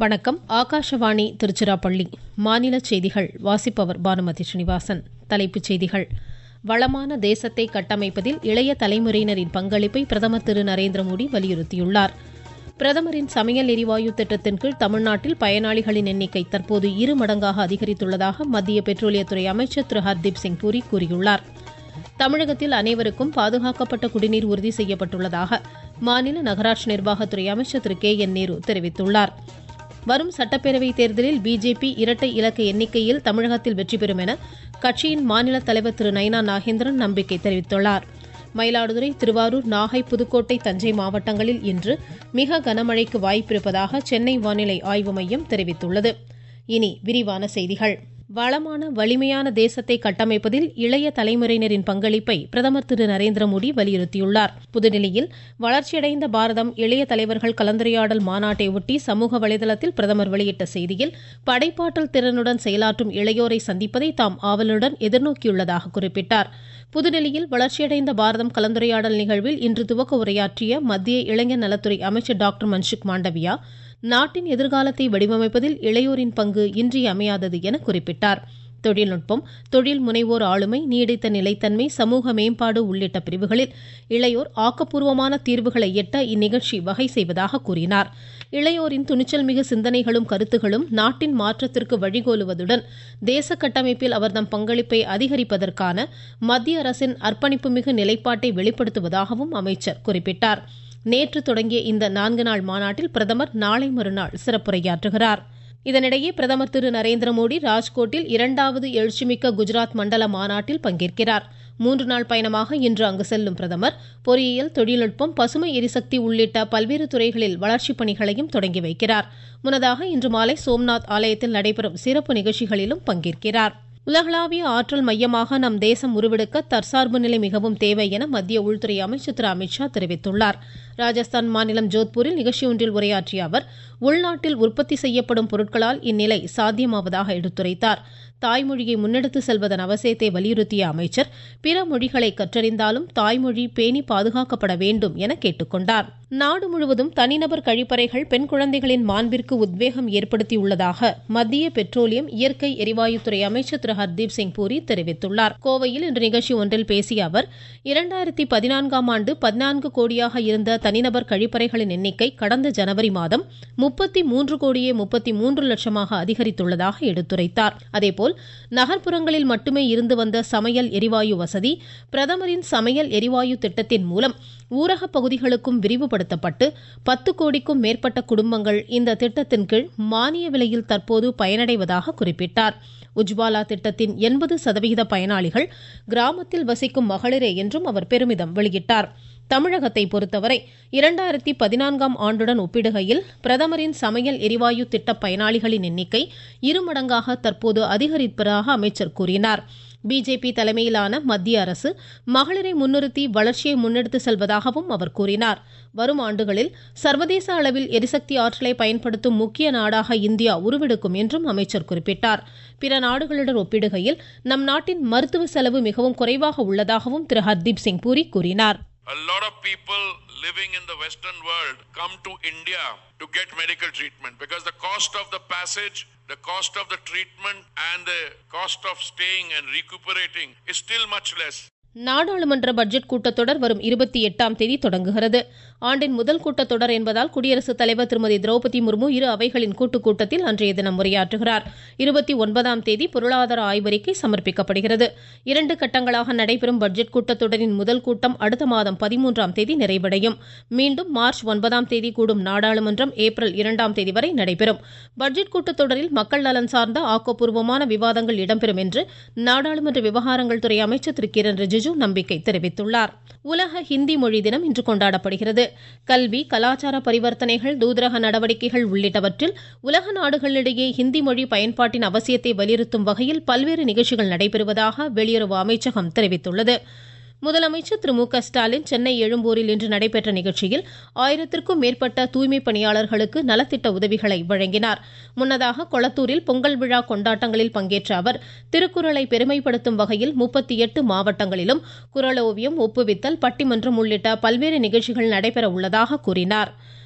வணக்கம் ஆகாஷவாணி திருச்சிராப்பள்ளி மாநில செய்திகள் வாசிப்பவர் பானுமதி ஸ்ரீனிவாசன் தலைப்புச் செய்திகள் வளமான தேசத்தை கட்டமைப்பதில் இளைய தலைமுறையினரின் பங்களிப்பை பிரதமர் திரு நரேந்திர மோடி வலியுறுத்தியுள்ளார் பிரதமரின் சமையல் எரிவாயு திட்டத்தின் கீழ் தமிழ்நாட்டில் பயனாளிகளின் எண்ணிக்கை தற்போது இரு மடங்காக அதிகரித்துள்ளதாக மத்திய பெட்ரோலியத்துறை அமைச்சர் திரு ஹர்தீப் சிங் பூரி கூறியுள்ளார் தமிழகத்தில் அனைவருக்கும் பாதுகாக்கப்பட்ட குடிநீர் உறுதி செய்யப்பட்டுள்ளதாக மாநில நகராட்சி நிர்வாகத்துறை அமைச்சர் திரு கே என் நேரு தெரிவித்துள்ளார் வரும் சட்டப்பேரவைத் தேர்தலில் பிஜேபி இரட்டை இலக்க எண்ணிக்கையில் தமிழகத்தில் வெற்றி பெறும் என கட்சியின் மாநில தலைவர் திரு நைனா நாகேந்திரன் நம்பிக்கை தெரிவித்துள்ளார் மயிலாடுதுறை திருவாரூர் நாகை புதுக்கோட்டை தஞ்சை மாவட்டங்களில் இன்று மிக கனமழைக்கு வாய்ப்பிருப்பதாக சென்னை வானிலை ஆய்வு மையம் தெரிவித்துள்ளது இனி விரிவான செய்திகள் வளமான வலிமையான தேசத்தை கட்டமைப்பதில் இளைய தலைமுறையினரின் பங்களிப்பை பிரதமர் திரு நரேந்திர மோடி வலியுறுத்தியுள்ளார் புதுடில்லியில் வளர்ச்சியடைந்த பாரதம் இளைய தலைவர்கள் கலந்துரையாடல் மாநாட்டை ஒட்டி சமூக வலைதளத்தில் பிரதமர் வெளியிட்ட செய்தியில் படைப்பாற்றல் திறனுடன் செயலாற்றும் இளையோரை சந்திப்பதை தாம் ஆவலுடன் எதிர்நோக்கியுள்ளதாக குறிப்பிட்டார் புதுடில்லியில் வளர்ச்சியடைந்த பாரதம் கலந்துரையாடல் நிகழ்வில் இன்று துவக்க உரையாற்றிய மத்திய இளைஞர் நலத்துறை அமைச்சர் டாக்டர் மன்சுக் மாண்டவியா நாட்டின் எதிர்காலத்தை வடிவமைப்பதில் இளையோரின் பங்கு இன்றியமையாதது என குறிப்பிட்டார் தொழில்நுட்பம் தொழில் முனைவோர் ஆளுமை நீடித்த நிலைத்தன்மை சமூக மேம்பாடு உள்ளிட்ட பிரிவுகளில் இளையோர் ஆக்கப்பூர்வமான தீர்வுகளை எட்ட இந்நிகழ்ச்சி வகை செய்வதாக கூறினார் இளையோரின் துணிச்சல் மிகு சிந்தனைகளும் கருத்துகளும் நாட்டின் மாற்றத்திற்கு வழிகோலுவதுடன் தேச கட்டமைப்பில் அவர்தம் பங்களிப்பை அதிகரிப்பதற்கான மத்திய அரசின் அர்ப்பணிப்புமிகு நிலைப்பாட்டை வெளிப்படுத்துவதாகவும் அமைச்சர் குறிப்பிட்டார் நேற்று தொடங்கிய இந்த நான்கு நாள் மாநாட்டில் பிரதமர் நாளை மறுநாள் சிறப்புரையாற்றுகிறார் இதனிடையே பிரதமர் திரு நரேந்திர மோடி ராஜ்கோட்டில் இரண்டாவது எழுச்சிமிக்க குஜராத் மண்டல மாநாட்டில் பங்கேற்கிறார் மூன்று நாள் பயணமாக இன்று அங்கு செல்லும் பிரதமர் பொறியியல் தொழில்நுட்பம் பசுமை எரிசக்தி உள்ளிட்ட பல்வேறு துறைகளில் வளர்ச்சிப் பணிகளையும் தொடங்கி வைக்கிறார் முன்னதாக இன்று மாலை சோம்நாத் ஆலயத்தில் நடைபெறும் சிறப்பு நிகழ்ச்சிகளிலும் பங்கேற்கிறார் உலகளாவிய ஆற்றல் மையமாக நம் தேசம் உருவெடுக்க தற்சார்பு நிலை மிகவும் தேவை என மத்திய உள்துறை அமைச்சர் திரு அமித்ஷா தெரிவித்துள்ளார் ராஜஸ்தான் மாநிலம் ஜோத்பூரில் நிகழ்ச்சி ஒன்றில் உரையாற்றிய அவர் உள்நாட்டில் உற்பத்தி செய்யப்படும் பொருட்களால் இந்நிலை சாத்தியமாவதாக எடுத்துரைத்தார் தாய்மொழியை முன்னெடுத்து செல்வதன் அவசியத்தை வலியுறுத்திய அமைச்சர் பிற மொழிகளை கற்றறிந்தாலும் தாய்மொழி பேணி பாதுகாக்கப்பட வேண்டும் என கேட்டுக்கொண்டார் நாடு முழுவதும் தனிநபர் கழிப்பறைகள் பெண் குழந்தைகளின் மாண்பிற்கு உத்வேகம் ஏற்படுத்தியுள்ளதாக மத்திய பெட்ரோலியம் இயற்கை எரிவாயுத்துறை அமைச்சர் திரு ஹர்தீப் சிங் பூரி தெரிவித்துள்ளார் கோவையில் இன்று நிகழ்ச்சி ஒன்றில் பேசிய அவர் இரண்டாயிரத்தி பதினான்காம் ஆண்டு பதினான்கு கோடியாக இருந்த தனிநபர் கழிப்பறைகளின் எண்ணிக்கை கடந்த ஜனவரி மாதம் முப்பத்தி மூன்று கோடியே முப்பத்தி மூன்று லட்சமாக அதிகரித்துள்ளதாக எடுத்துரைத்தார் அதேபோல் நகர்ப்புறங்களில் மட்டுமே இருந்து வந்த சமையல் எரிவாயு வசதி பிரதமரின் சமையல் எரிவாயு திட்டத்தின் மூலம் ஊரக பகுதிகளுக்கும் விரிவுபடுத்தப்பட்டு பத்து கோடிக்கும் மேற்பட்ட குடும்பங்கள் இந்த திட்டத்தின் கீழ் மானிய விலையில் தற்போது பயனடைவதாக குறிப்பிட்டார் உஜ்வாலா திட்டத்தின் எண்பது சதவிகித பயனாளிகள் கிராமத்தில் வசிக்கும் மகளிரே என்றும் அவர் பெருமிதம் வெளியிட்டார் தமிழகத்தை பொறுத்தவரை இரண்டாயிரத்தி பதினான்காம் ஆண்டுடன் ஒப்பிடுகையில் பிரதமரின் சமையல் எரிவாயு திட்ட பயனாளிகளின் எண்ணிக்கை இருமடங்காக தற்போது அதிகரிப்பதாக அமைச்சர் கூறினார் பிஜேபி தலைமையிலான மத்திய அரசு மகளிரை முன்னிறுத்தி வளர்ச்சியை முன்னெடுத்து செல்வதாகவும் அவர் கூறினார் வரும் ஆண்டுகளில் சர்வதேச அளவில் எரிசக்தி ஆற்றலை பயன்படுத்தும் முக்கிய நாடாக இந்தியா உருவெடுக்கும் என்றும் அமைச்சர் குறிப்பிட்டார் பிற நாடுகளுடன் ஒப்பிடுகையில் நம் நாட்டின் மருத்துவ செலவு மிகவும் குறைவாக உள்ளதாகவும் திரு ஹர்தீப் சிங் பூரி கூறினார் A lot of people living in the Western world come to India to get medical treatment because the cost of the passage, the cost of the treatment, and the cost of staying and recuperating is still much less. நாடாளுமன்ற budget கூட்டத்தொடர் வரும் இருபத்தி எட்டாம் தேதி தொடங்குகிறது ஆண்டின் முதல் கூட்டத்தொடர் என்பதால் குடியரசுத் தலைவர் திருமதி திரௌபதி முர்மு இரு அவைகளின் கூட்டுக் கூட்டத்தில் அன்றைய தினம் உரையாற்றுகிறார் இருபத்தி ஒன்பதாம் தேதி பொருளாதார ஆய்வறிக்கை சமர்ப்பிக்கப்படுகிறது இரண்டு கட்டங்களாக நடைபெறும் பட்ஜெட் கூட்டத்தொடரின் முதல் கூட்டம் அடுத்த மாதம் பதிமூன்றாம் தேதி நிறைவடையும் மீண்டும் மார்ச் ஒன்பதாம் தேதி கூடும் நாடாளுமன்றம் ஏப்ரல் இரண்டாம் தேதி வரை நடைபெறும் பட்ஜெட் கூட்டத்தொடரில் மக்கள் நலன் சார்ந்த ஆக்கப்பூர்வமான விவாதங்கள் இடம்பெறும் என்று நாடாளுமன்ற விவகாரங்கள் துறை அமைச்சர் திரு கிரண் ரிஜிஜு நம்பிக்கை தெரிவித்துள்ளார் உலக ஹிந்தி மொழி தினம் இன்று கொண்டாடப்படுகிறது கல்வி கலாச்சார பரிவர்த்தனைகள் தூதரக நடவடிக்கைகள் உள்ளிட்டவற்றில் உலக நாடுகளிடையே ஹிந்தி மொழி பயன்பாட்டின் அவசியத்தை வலியுறுத்தும் வகையில் பல்வேறு நிகழ்ச்சிகள் நடைபெறுவதாக வெளியுறவு அமைச்சகம் தெரிவித்துள்ளது முதலமைச்சர் திரு மு க ஸ்டாலின் சென்னை எழும்பூரில் இன்று நடைபெற்ற நிகழ்ச்சியில் ஆயிரத்திற்கும் மேற்பட்ட தூய்மை பணியாளர்களுக்கு நலத்திட்ட உதவிகளை வழங்கினார் முன்னதாக கொளத்தூரில் பொங்கல் விழா கொண்டாட்டங்களில் பங்கேற்ற அவர் திருக்குறளை பெருமைப்படுத்தும் வகையில் முப்பத்தி எட்டு மாவட்டங்களிலும் குறளோவியம் ஒப்புவித்தல் பட்டிமன்றம் உள்ளிட்ட பல்வேறு நிகழ்ச்சிகள் நடைபெற உள்ளதாக கூறினார்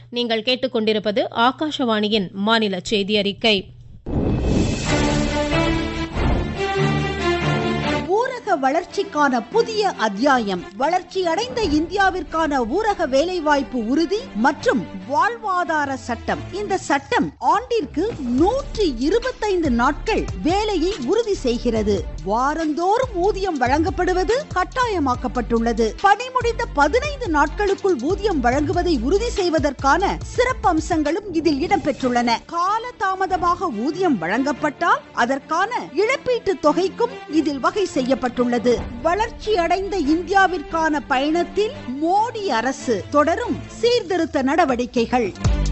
நீங்கள் கேட்டுக்கொண்டிருப்பது ஆகாஷவாணியின் மாநில செய்தி அறிக்கை ஊரக வளர்ச்சிக்கான புதிய அத்தியாயம் வளர்ச்சி அடைந்த இந்தியாவிற்கான ஊரக வேலைவாய்ப்பு உறுதி மற்றும் வாழ்வாதார சட்டம் இந்த சட்டம் ஆண்டிற்கு நூற்றி இருபத்தைந்து நாட்கள் வேலையை உறுதி செய்கிறது வாரந்தோறும் ஊதியம் வழங்கப்படுவது கட்டாயமாக்கப்பட்டுள்ளது பணி முடிந்த பதினைந்து நாட்களுக்குள் ஊதியம் வழங்குவதை உறுதி செய்வதற்கான சிறப்பு அம்சங்களும் இதில் இடம்பெற்றுள்ளன கால தாமதமாக ஊதியம் வழங்கப்பட்டால் அதற்கான இழப்பீட்டு தொகைக்கும் இதில் வகை செய்யப்பட்டுள்ளது வளர்ச்சி அடைந்த இந்தியாவிற்கான பயணத்தில் மோடி அரசு தொடரும் சீர்திருத்த நடவடிக்கைகள்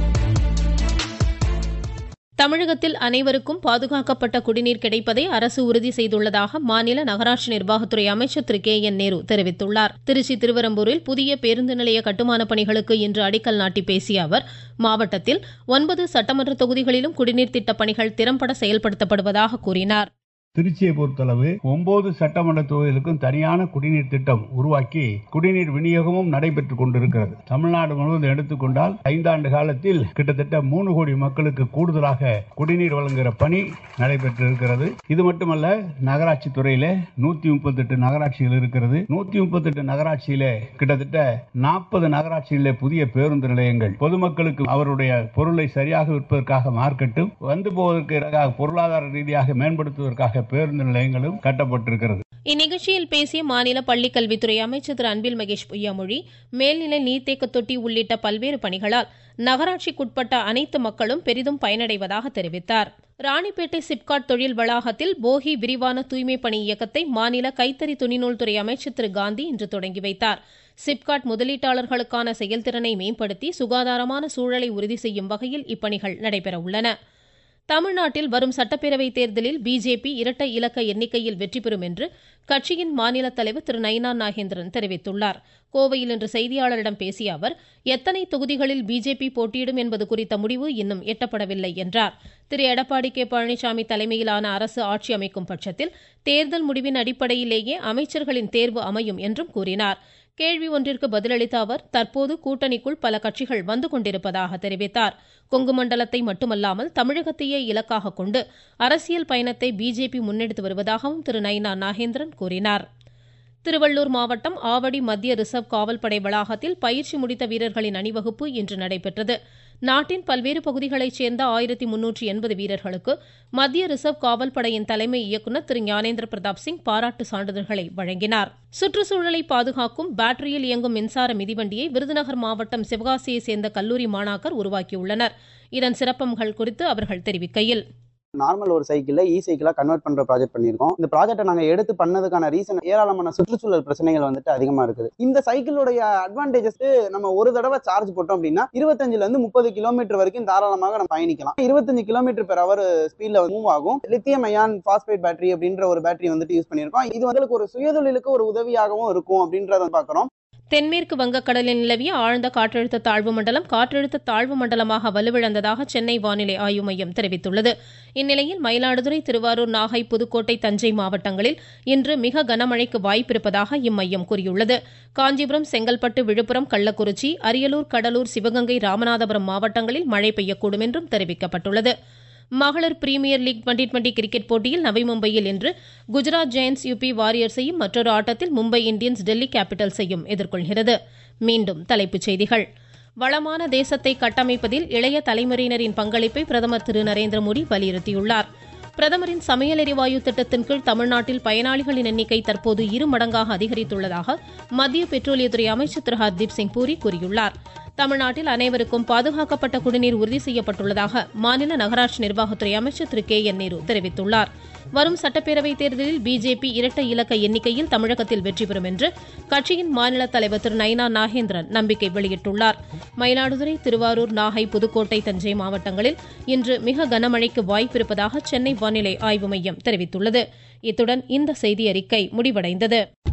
தமிழகத்தில் அனைவருக்கும் பாதுகாக்கப்பட்ட குடிநீர் கிடைப்பதை அரசு உறுதி செய்துள்ளதாக மாநில நகராட்சி நிர்வாகத்துறை அமைச்சர் திரு கே என் நேரு தெரிவித்துள்ளார் திருச்சி திருவரம்பூரில் புதிய பேருந்து நிலைய கட்டுமானப் பணிகளுக்கு இன்று அடிக்கல் நாட்டி பேசிய அவர் மாவட்டத்தில் ஒன்பது சட்டமன்ற தொகுதிகளிலும் குடிநீர் திட்டப் பணிகள் திறம்பட செயல்படுத்தப்படுவதாக கூறினார் திருச்சியை பொறுத்தளவு ஒன்பது சட்டமன்ற தொகுதிகளுக்கும் தனியான குடிநீர் திட்டம் உருவாக்கி குடிநீர் விநியோகமும் நடைபெற்றுக் கொண்டிருக்கிறது தமிழ்நாடு முழுவதும் எடுத்துக்கொண்டால் ஐந்தாண்டு காலத்தில் கிட்டத்தட்ட மூணு கோடி மக்களுக்கு கூடுதலாக குடிநீர் வழங்குகிற பணி நடைபெற்றிருக்கிறது இது மட்டுமல்ல நகராட்சி துறையில நூத்தி முப்பத்தி எட்டு நகராட்சிகள் இருக்கிறது நூத்தி முப்பத்தி எட்டு நகராட்சியில கிட்டத்தட்ட நாற்பது நகராட்சிகளிலே புதிய பேருந்து நிலையங்கள் பொதுமக்களுக்கு அவருடைய பொருளை சரியாக விற்பதற்காக மார்க்கெட்டும் வந்து போவதற்கு இடமாக பொருளாதார ரீதியாக மேம்படுத்துவதற்காக பேருந்து நிலையங்களும் கட்டப்பட்டிருக்கிறது இந்நிகழ்ச்சியில் பேசிய மாநில பள்ளிக்கல்வித்துறை அமைச்சர் திரு அன்பில் மகேஷ் பொய்யாமொழி மேல்நிலை நீர்த்தேக்க தொட்டி உள்ளிட்ட பல்வேறு பணிகளால் நகராட்சிக்குட்பட்ட அனைத்து மக்களும் பெரிதும் பயனடைவதாக தெரிவித்தார் ராணிப்பேட்டை சிப்காட் தொழில் வளாகத்தில் போகி விரிவான தூய்மை பணி இயக்கத்தை மாநில கைத்தறி துணிநூல் துறை அமைச்சர் திரு காந்தி இன்று தொடங்கி வைத்தார் சிப்காட் முதலீட்டாளர்களுக்கான செயல்திறனை மேம்படுத்தி சுகாதாரமான சூழலை உறுதி செய்யும் வகையில் இப்பணிகள் நடைபெற உள்ளன தமிழ்நாட்டில் வரும் சட்டப்பேரவைத் தேர்தலில் பிஜேபி இரட்டை இலக்க எண்ணிக்கையில் வெற்றி பெறும் என்று கட்சியின் மாநில தலைவர் திரு நயினா நாகேந்திரன் தெரிவித்துள்ளார் கோவையில் இன்று செய்தியாளரிடம் பேசிய அவர் எத்தனை தொகுதிகளில் பிஜேபி போட்டியிடும் என்பது குறித்த முடிவு இன்னும் எட்டப்படவில்லை என்றார் திரு எடப்பாடி கே பழனிசாமி தலைமையிலான அரசு ஆட்சி அமைக்கும் பட்சத்தில் தேர்தல் முடிவின் அடிப்படையிலேயே அமைச்சர்களின் தேர்வு அமையும் என்றும் கூறினார் கேள்வி ஒன்றிற்கு பதிலளித்த அவர் தற்போது கூட்டணிக்குள் பல கட்சிகள் வந்து கொண்டிருப்பதாக தெரிவித்தார் கொங்கு மண்டலத்தை மட்டுமல்லாமல் தமிழகத்தையே இலக்காக கொண்டு அரசியல் பயணத்தை பிஜேபி முன்னெடுத்து வருவதாகவும் திரு நயினா நாகேந்திரன் கூறினார் திருவள்ளூர் மாவட்டம் ஆவடி மத்திய ரிசர்வ் காவல்படை வளாகத்தில் பயிற்சி முடித்த வீரர்களின் அணிவகுப்பு இன்று நடைபெற்றது நாட்டின் பல்வேறு பகுதிகளைச் சேர்ந்த ஆயிரத்தி முன்னூற்றி எண்பது வீரர்களுக்கு மத்திய ரிசர்வ் காவல்படையின் தலைமை இயக்குநர் திரு ஞானேந்திர பிரதாப் சிங் பாராட்டு சான்றிதழ்களை வழங்கினார் சுற்றுச்சூழலை பாதுகாக்கும் பேட்டரியில் இயங்கும் மின்சார மிதிவண்டியை விருதுநகர் மாவட்டம் சிவகாசியைச் சேர்ந்த கல்லூரி மாணாக்கர் உருவாக்கியுள்ளனர் இதன் சிறப்பம்கள் குறித்து அவர்கள் தெரிவிக்கையில் நார்மல் ஒரு சைக்கிள இ சைக்கிளா கன்வெர்ட் பண்ற ப்ராஜெக்ட் பண்ணியிருக்கோம் இந்த ப்ராஜெக்ட்டை நாங்க எடுத்து பண்ணதுக்கான ரீசன் ஏராளமான சுற்றுச்சூழல் பிரச்சனைகள் வந்துட்டு அதிகமா இருக்குது இந்த சைக்கிளுடைய அட்வான்டேஜஸ் நம்ம ஒரு தடவை சார்ஜ் போட்டோம் அப்படின்னா இருபத்தஞ்சுல இருந்து முப்பது கிலோமீட்டர் வரைக்கும் தாராளமாக நம்ம பயணிக்கலாம் இருபத்தஞ்சு கிலோமீட்டர் பெர் அவர் ஸ்பீட்ல மூவ் ஆகும் லித்தியம் அயான் பாஸ்பேட் பேட்டரி அப்படின்ற ஒரு பேட்டரி வந்துட்டு யூஸ் பண்ணியிருக்கோம் இது வந்து ஒரு சுயதொழிலுக்கு ஒரு உதவியாகவும் இருக்கும் அப்படின்றத பாக்குறோம் தென்மேற்கு வங்கக்கடலில் நிலவிய ஆழ்ந்த காற்றழுத்த தாழ்வு மண்டலம் காற்றழுத்த தாழ்வு மண்டலமாக வலுவிழந்ததாக சென்னை வானிலை ஆய்வு மையம் தெரிவித்துள்ளது இந்நிலையில் மயிலாடுதுறை திருவாரூர் நாகை புதுக்கோட்டை தஞ்சை மாவட்டங்களில் இன்று மிக கனமழைக்கு வாய்ப்பிருப்பதாக இம்மையம் கூறியுள்ளது காஞ்சிபுரம் செங்கல்பட்டு விழுப்புரம் கள்ளக்குறிச்சி அரியலூர் கடலூர் சிவகங்கை ராமநாதபுரம் மாவட்டங்களில் மழை பெய்யக்கூடும் என்றும் தெரிவிக்கப்பட்டுள்ளது மகளிர் premier league twenty twenty cricket போட்டியில் நவி மும்பையில் இன்று குஜராத் ஜெயண்ட்ஸ் யுபி வாரியர்ஸையும் மற்றொரு ஆட்டத்தில் மும்பை இந்தியன்ஸ் டெல்லி கேபிட்டல்ஸையும் எதிர்கொள்கிறது மீண்டும் தலைப்புச் செய்திகள் வளமான தேசத்தை கட்டமைப்பதில் இளைய தலைமுறையினரின் பங்களிப்பை பிரதமர் திரு நரேந்திர மோடி வலியுறுத்தியுள்ளார் பிரதமரின் சமையல் எரிவாயு திட்டத்தின் கீழ் தமிழ்நாட்டில் பயனாளிகளின் எண்ணிக்கை தற்போது இரு மடங்காக அதிகரித்துள்ளதாக மத்திய பெட்ரோலியத்துறை அமைச்சர் திரு ஹர்தீப் சிங் பூரி கூறியுள்ளார் தமிழ்நாட்டில் அனைவருக்கும் பாதுகாக்கப்பட்ட குடிநீர் உறுதி செய்யப்பட்டுள்ளதாக மாநில நகராட்சி நிர்வாகத்துறை அமைச்சர் திரு கே என் நேரு தெரிவித்துள்ளார் வரும் சட்டப்பேரவைத் தேர்தலில் பிஜேபி இரட்டை இலக்க எண்ணிக்கையில் தமிழகத்தில் வெற்றி பெறும் என்று கட்சியின் மாநில தலைவர் திரு நயினா நாகேந்திரன் நம்பிக்கை வெளியிட்டுள்ளார் மயிலாடுதுறை திருவாரூர் நாகை புதுக்கோட்டை தஞ்சை மாவட்டங்களில் இன்று மிக கனமழைக்கு வாய்ப்பிருப்பதாக சென்னை வானிலை ஆய்வு மையம் தெரிவித்துள்ளது இத்துடன் இந்த செய்தியறிக்கை முடிவடைந்தது